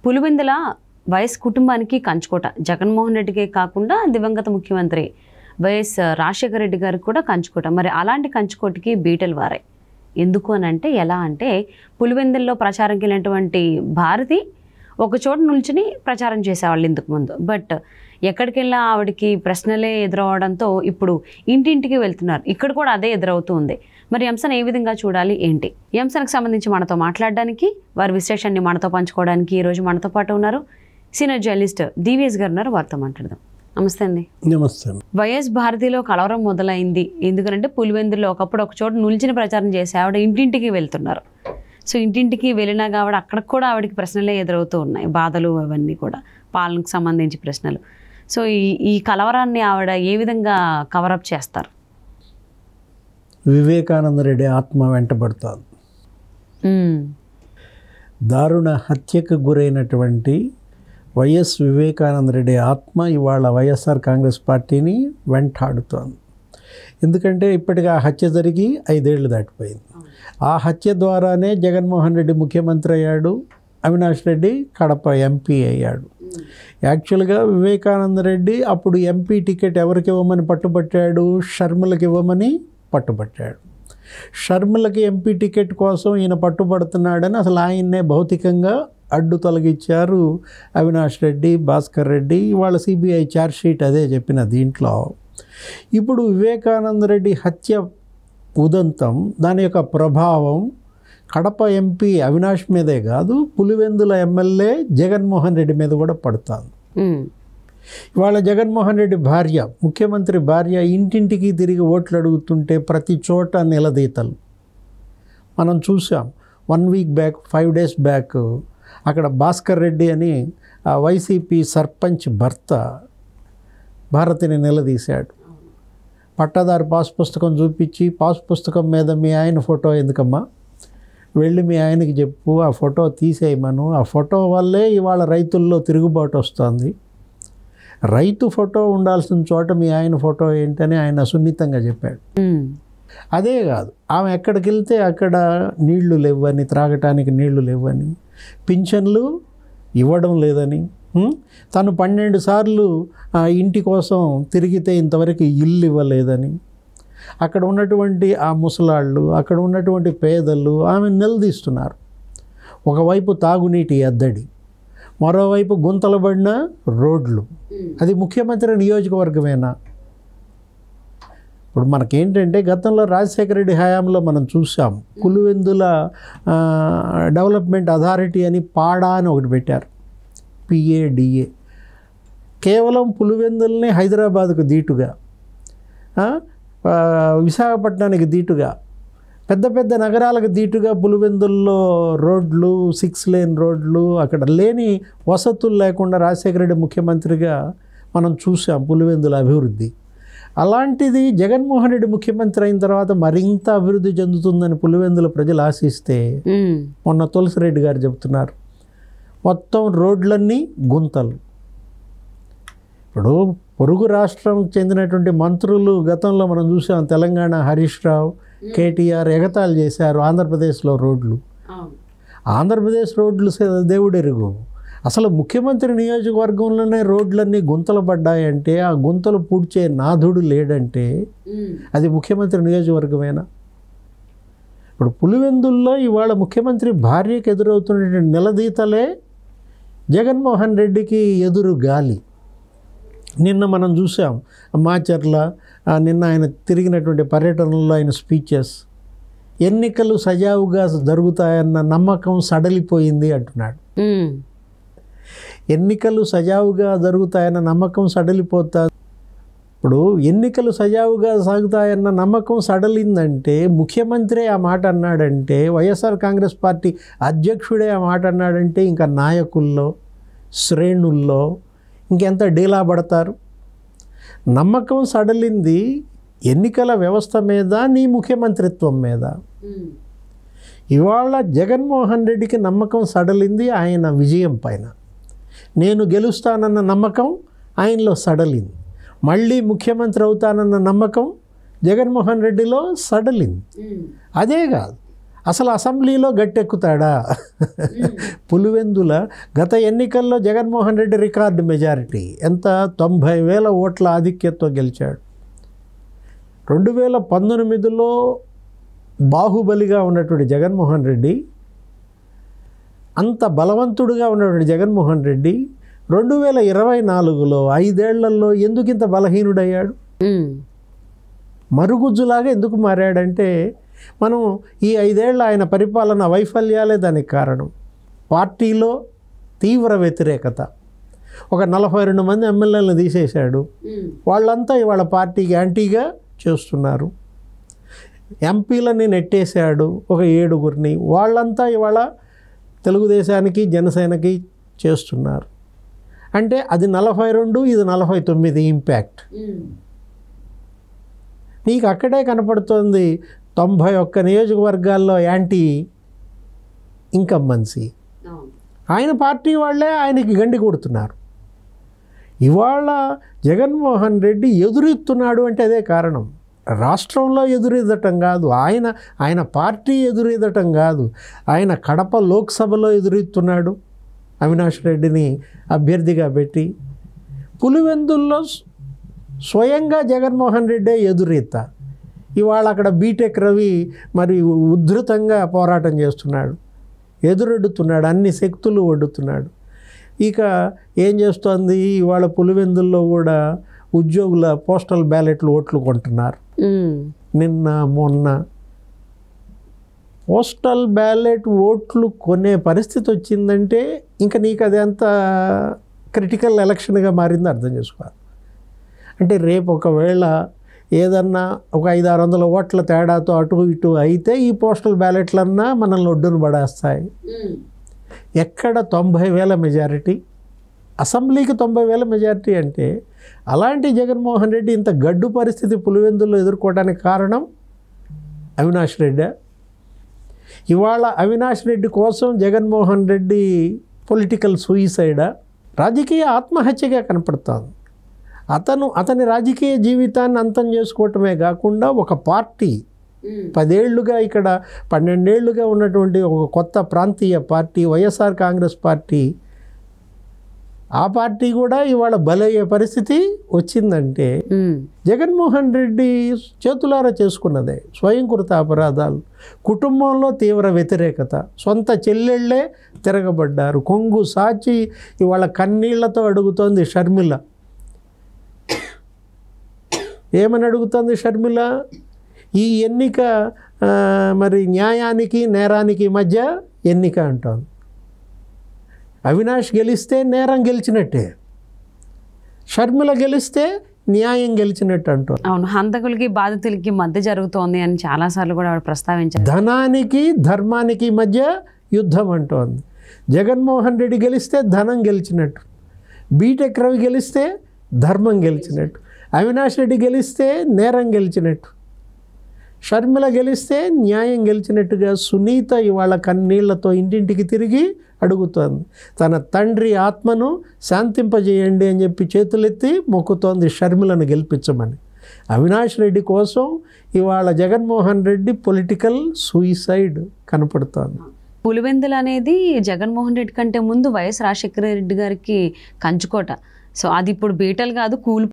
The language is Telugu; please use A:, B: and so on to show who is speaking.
A: పులివెందుల వైఎస్ కుటుంబానికి కంచుకోట జగన్మోహన్ రెడ్డికే కాకుండా దివంగత ముఖ్యమంత్రి వైఎస్ రాజశేఖర రెడ్డి గారికి కూడా కంచుకోట మరి అలాంటి కంచుకోటకి బీటలు వారే ఎందుకు అని అంటే ఎలా అంటే పులివెందుల్లో ప్రచారంకి వెళ్ళినటువంటి భారతి ఒక చోట నిల్చుని ప్రచారం చేసేవాళ్ళు ఇందుకు ముందు బట్ ఎక్కడికి వెళ్ళినా ఆవిడకి ప్రశ్నలే ఎదురవడంతో ఇప్పుడు ఇంటింటికి వెళ్తున్నారు ఇక్కడ కూడా అదే ఎదురవుతూ ఉంది మరి ఈ అంశాన్ని ఏ విధంగా చూడాలి ఏంటి ఈ అంశానికి సంబంధించి మనతో మాట్లాడడానికి వారి విశ్లేషణని మనతో పంచుకోవడానికి ఈరోజు మనతో పాటు ఉన్నారు సీనియర్ జర్నలిస్ట్ డివిఎస్ గారు ఉన్నారు వారితో మాట్లాడదాం నమస్తే అండి
B: నమస్తే
A: వైఎస్ భారతిలో కలవరం మొదలైంది ఎందుకంటే పులివెందులో ఒకప్పుడు ఒక చోట నిలిచిన ప్రచారం చేసి ఆవిడ ఇంటింటికి వెళ్తున్నారు సో ఇంటింటికి వెళ్ళినా కాబట్టి అక్కడికి కూడా ఆవిడకి ప్రశ్నలే ఎదురవుతూ ఉన్నాయి బాధలు అవన్నీ కూడా పాలనకు సంబంధించి ప్రశ్నలు సో ఈ ఈ కలవరాన్ని ఆవిడ ఏ విధంగా కవరప్ చేస్తారు
B: వివేకానంద రెడ్డి ఆత్మ వెంటబడుతోంది
A: మ్మ్.
B: దారుణ హత్యకు గురైనటువంటి వైఎస్ వివేకానంద రెడ్డి ఆత్మ ఇవాళ వైఎస్ఆర్ కాంగ్రెస్ పార్టీని వెంటాడుతోంది ఎందుకంటే ఇప్పటికి ఆ హత్య జరిగి ఐదేళ్లు దాటిపోయింది ఆ హత్య ద్వారానే జగన్మోహన్ రెడ్డి ముఖ్యమంత్రి అయ్యాడు అవినాష్ రెడ్డి కడప ఎంపీ అయ్యాడు యాక్చువల్గా వివేకానంద రెడ్డి అప్పుడు ఎంపీ టికెట్ ఎవరికి ఇవ్వమని పట్టుబట్టాడు షర్మిలకి ఇవ్వమని పట్టుబట్టాడు షర్మిలకి ఎంపీ టికెట్ కోసం ఈయన పట్టుబడుతున్నాడని అసలు ఆయన్నే భౌతికంగా అడ్డు తొలగించారు అవినాష్ రెడ్డి భాస్కర్ రెడ్డి వాళ్ళ సిబిఐ ఛార్జ్షీట్ అదే చెప్పిన దీంట్లో ఇప్పుడు వివేకానంద రెడ్డి హత్య ఉదంతం దాని యొక్క ప్రభావం కడప ఎంపీ అవినాష్ మీదే కాదు పులివెందుల ఎమ్మెల్యే జగన్మోహన్ రెడ్డి మీద కూడా పడుతుంది
A: మ్మ్.
B: ఇవాళ జగన్మోహన్ రెడ్డి భార్య ముఖ్యమంత్రి భార్య ఇంటింటికి తిరిగి ఓట్లు అడుగుతుంటే ప్రతి చోట నిలదీతలు మనం చూసాం one week back five days back అక్కడ భాస్కర్ రెడ్డి అని ఆ వైసీపీ సర్పంచ్ భర్త భారతిని నిలదీశాడు పట్టాదారు పాస్ పుస్తకం చూపించి పాస్ పుస్తకం మీద మీ ఆయన ఫోటో ఎందుకమ్మా వెళ్ళి మీ ఆయనకి చెప్పు ఆ ఫోటో తీసేయమను ఆ ఫోటో వల్లే ఇవాళ రైతుల్లో తిరుగుబాటు వస్తుంది రైతు ఫోటో ఉండాల్సిన చోట మీ ఆయన ఫోటో ఏంటని ఆయన సున్నితంగా చెప్పాడు
A: మ్మ్.
B: అదే కాదు ఆమె ఎక్కడికి వెళ్తే అక్కడ నీళ్లు లేవని త్రాగటానికి నీళ్లు లేవని పింఛన్లు ఇవ్వడం లేదని హ్మ్? తను పన్నెండు సార్లు ఆ ఇంటి కోసం తిరిగితే ఇంతవరకు ఇల్లు ఇవ్వలేదని అక్కడ ఉన్నటువంటి ఆ ముసలాళ్ళు అక్కడ ఉన్నటువంటి పేదలు ఆమె నిలదీస్తున్నారు ఒకవైపు తాగునీటి ఎద్దడి మరోవైపు గుంతలబడిన రోడ్లు అది ముఖ్యమంత్రి నియోజకవర్గమేనా ఇప్పుడు మనకేంటంటే గతంలో రాజశేఖర రెడ్డి హయాంలో మనం చూసాం పులివెందుల ఆ, డెవలప్మెంట్ అథారిటీ అని పాడా అని ఒకటి పెట్టారు పిఏడిఏ కేవలం పులివెందుల్ని హైదరాబాద్కు దీటుగా ఆ, ఆ, విశాఖపట్నానికి దీటుగా పెద్ద పెద్ద నగరాలకు దీటుగా పులివెందుల్లో రోడ్లు సిక్స్ లేన్ రోడ్లు అక్కడ లేని వసతులు లేకుండా రాజశేఖర రెడ్డి ముఖ్యమంత్రిగా మనం చూసాం పులివెందుల అభివృద్ధి అలాంటిది జగన్మోహన్ రెడ్డి ముఖ్యమంత్రి అయిన తర్వాత మరింత అభివృద్ధి చెందుతుందని పులివెందుల ప్రజలు ఆశిస్తే
A: మ్మ్.
B: మొన్న తులసిరెడ్డి గారు చెబుతున్నారు మొత్తం రోడ్లన్నీ గుంతలు ఇప్పుడు పొరుగు రాష్ట్రం చెందినటువంటి మంత్రులు గతంలో మనం చూసాం తెలంగాణ హరీష్ రావు కేటీఆర్ ఎగతాళి చేశారు ఆంధ్రప్రదేశ్లో రోడ్లు ఆంధ్రప్రదేశ్ రోడ్లు సే- దేవుడెరుగు అసలు ముఖ్యమంత్రి నియోజకవర్గంలోనే రోడ్లన్నీ గుంతలు పడ్డాయంటే ఆ గుంతలు పూడ్చే నాథుడు లేడంటే
A: మ్మ్.
B: అది ముఖ్యమంత్రి నియోజకవర్గమేనా ఇప్పుడు పులివెందుల్లో ఇవాళ ముఖ్యమంత్రి భార్యకు ఎదురవుతున్న నిలదీతలే జగన్మోహన్ రెడ్డికి ఎదురు గాలి నిన్న మనం చూసాం మాచర్ల ఆ, నిన్న ఆయన తిరిగినటువంటి పర్యటనలో ఆయన స్పీచెస్ ఎన్నికలు సజావుగా జరుగుతాయన్న నమ్మకం సడలిపోయింది అంటున్నాడు
A: మ్మ్.
B: ఎన్నికలు సజావుగా జరుగుతాయన్న నమ్మకం సడలిపోతా ఇప్పుడు ఎన్నికలు సజావుగా సాగుతాయన్న నమ్మకం సడలిందంటే ముఖ్యమంత్రి ఆ మాట అన్నాడంటే వైఎస్ఆర్ కాంగ్రెస్ పార్టీ అధ్యక్షుడే ఆ మాట అన్నాడంటే ఇంకా నాయకుల్లో శ్రేణుల్లో ఇంకెంత డీలా పడతారు నమ్మకం సడలింది ఎన్నికల వ్యవస్థ మీద నీ ముఖ్యమంత్రిత్వం మీద
A: మ్మ్.
B: ఇవాళ జగన్మోహన్ రెడ్డికి నమ్మకం సడలింది ఆయన విజయం పైన నేను గెలుస్తానన్న నమ్మకం ఆయనలో సడలింది మళ్ళీ ముఖ్యమంత్రి అవుతానన్న నమ్మకం జగన్మోహన్ రెడ్డిలో సడలింది
A: మ్మ్.
B: అదే కాదు అసలు అసెంబ్లీలో గట్టెక్కుతాడా పులివెందుల గత ఎన్నికల్లో జగన్మోహన్ రెడ్డి రికార్డు మెజారిటీ ఎంత తొంభై వేల ఓట్ల ఆధిక్యతతో గెలిచాడు రెండు వేల పంతొమ్మిదిలో బాహుబలిగా ఉన్నటువంటి జగన్మోహన్ రెడ్డి అంత బలవంతుడుగా ఉన్నటువంటి జగన్మోహన్ రెడ్డి రెండు వేల ఇరవై నాలుగులో ఐదేళ్లలో ఎందుకు ఇంత బలహీనుడయ్యాడు
A: ఉమ్.
B: మరుగుజ్జులాగా ఎందుకు మారాడంటే మనం ఈ ఐదేళ్ల ఆయన పరిపాలన వైఫల్యాలే దానికి కారణం పార్టీలో తీవ్ర వ్యతిరేకత ఒక నలభై రెండు మంది ఎమ్మెల్యేలను తీసేశాడు వాళ్ళంతా ఇవాళ పార్టీకి యాంటీగా చేస్తున్నారు ఎంపీలని నెట్టేశాడు ఒక ఏడుగురిని వాళ్ళంతా ఇవాళ తెలుగుదేశానికి జనసేనకి చేస్తున్నారు అంటే అది నలభై రెండు ఇది నలభై తొమ్మిది ఇంపాక్ట్ నీకు అక్కడే కనపడుతోంది తొంభై ఒక్క నియోజకవర్గాల్లో యాంటీ ఇన్కంబన్సీ ఆయన పార్టీ వాళ్ళే ఆయనకి గండి కొడుతున్నారు ఇవాళ జగన్మోహన్ రెడ్డి ఎదురెత్తున్నాడు అంటే అదే కారణం రాష్ట్రంలో ఎదురెదటం కాదు ఆయన ఆయన పార్టీ ఎదురెదటం కాదు ఆయన కడప లోక్సభలో ఎదురెత్తున్నాడు అవినాష్ రెడ్డిని అభ్యర్థిగా పెట్టి పులివెందుల్లో స్వయంగా జగన్మోహన్ రెడ్డే ఎదురెత్త ఇవాళ అక్కడ బీటెక్ రవి మరి ఉధృతంగా పోరాటం చేస్తున్నాడు ఎదురొడ్డుతున్నాడు అన్ని శక్తులు ఒడ్డుతున్నాడు ఇక ఏం చేస్తోంది ఇవాళ పులివెందుల్లో కూడా ఉద్యోగుల పోస్టల్ బ్యాలెట్లు ఓట్లు కొంటున్నారు
A: ఉమ్.
B: నిన్న మొన్న పోస్టల్ బ్యాలెట్ ఓట్లు కొనే పరిస్థితి వచ్చిందంటే ఇంకా నీకు అది ఎంత క్రిటికల్ ఎలక్షన్గా మారిందో అర్థం చేసుకోవాలి అంటే రేపు ఒకవేళ ఏదన్నా ఒక ఐదు ఆరు వందల ఓట్ల తేడాతో అటు ఇటు అయితే ఈ పోస్టల్ బ్యాలెట్లన్నా మనల్ని ఒడ్డును పడేస్తాయి ఎక్కడ తొంభై వేల మెజారిటీ అసెంబ్లీకి తొంభై వేల మెజారిటీ అంటే అలాంటి జగన్మోహన్ రెడ్డి ఇంత గడ్డు పరిస్థితి పులివెందుల్లో ఎదుర్కోవడానికి కారణం అవినాష్ రెడ్డి ఇవాళ అవినాష్ రెడ్డి కోసం జగన్మోహన్ రెడ్డి పొలిటికల్ సూయిసైడా రాజకీయ ఆత్మహత్యగా కనపడుతోంది అతను అతని రాజకీయ జీవితాన్ని అంతం చేసుకోవటమే కాకుండా ఒక పార్టీ పదేళ్లుగా ఇక్కడ పన్నెండేళ్లుగా ఉన్నటువంటి ఒక కొత్త ప్రాంతీయ పార్టీ వైఎస్ఆర్ కాంగ్రెస్ పార్టీ ఆ పార్టీ కూడా ఇవాళ బలయ్యే పరిస్థితి వచ్చిందంటే
A: ఉమ్.
B: జగన్మోహన్ రెడ్డి చేతులారా చేసుకున్నదే స్వయంకృత అపరాధాలు కుటుంబంలో తీవ్ర వ్యతిరేకత సొంత చెల్లెళ్ళే తిరగబడ్డారు కొంగు సాచి ఇవాళ కన్నీళ్లతో అడుగుతోంది షర్మిల ఏమని అడుగుతోంది షర్మిల ఈ ఎన్నిక ఆ, మరి న్యాయానికి నేరానికి మధ్య ఎన్నిక అంటోంది అవినాష్ గెలిస్తే నేరం గెలిచినట్టే షర్మిల గెలిస్తే న్యాయం గెలిచినట్టు అంటోంది
A: అవును హంతకులకి బాధితులకి మధ్య జరుగుతోంది అని చాలాసార్లు కూడా ఆవిడ ప్రస్తావించారు
B: ధనానికి ధర్మానికి మధ్య యుద్ధం అంటోంది జగన్మోహన్ రెడ్డి గెలిస్తే ధనం గెలిచినట్టు బీటెక్ రవి గెలిస్తే ధర్మం గెలిచినట్టు అవినాష్ రెడ్డి గెలిస్తే నేరం గెలిచినట్టు షర్మిల గెలిస్తే న్యాయం గెలిచినట్టుగా సునీత ఇవాళ కన్నీళ్లతో ఇంటింటికి తిరిగి అడుగుతోంది తన తండ్రి ఆత్మను శాంతింపజేయండి అని చెప్పి చేతులెత్తి మొక్కుతోంది షర్మిలను గెలిపించమని అవినాష్ రెడ్డి కోసం ఇవాళ జగన్మోహన్ రెడ్డి పొలిటికల్ సూయిసైడ్ కనపడుతోంది
A: పులివెందులు అనేది జగన్మోహన్ రెడ్డి కంటే ముందు వైఎస్ రాజశేఖర రెడ్డి గారికి కంచుకోట సో అది ఇప్పుడు బీటలు కాదు కూలి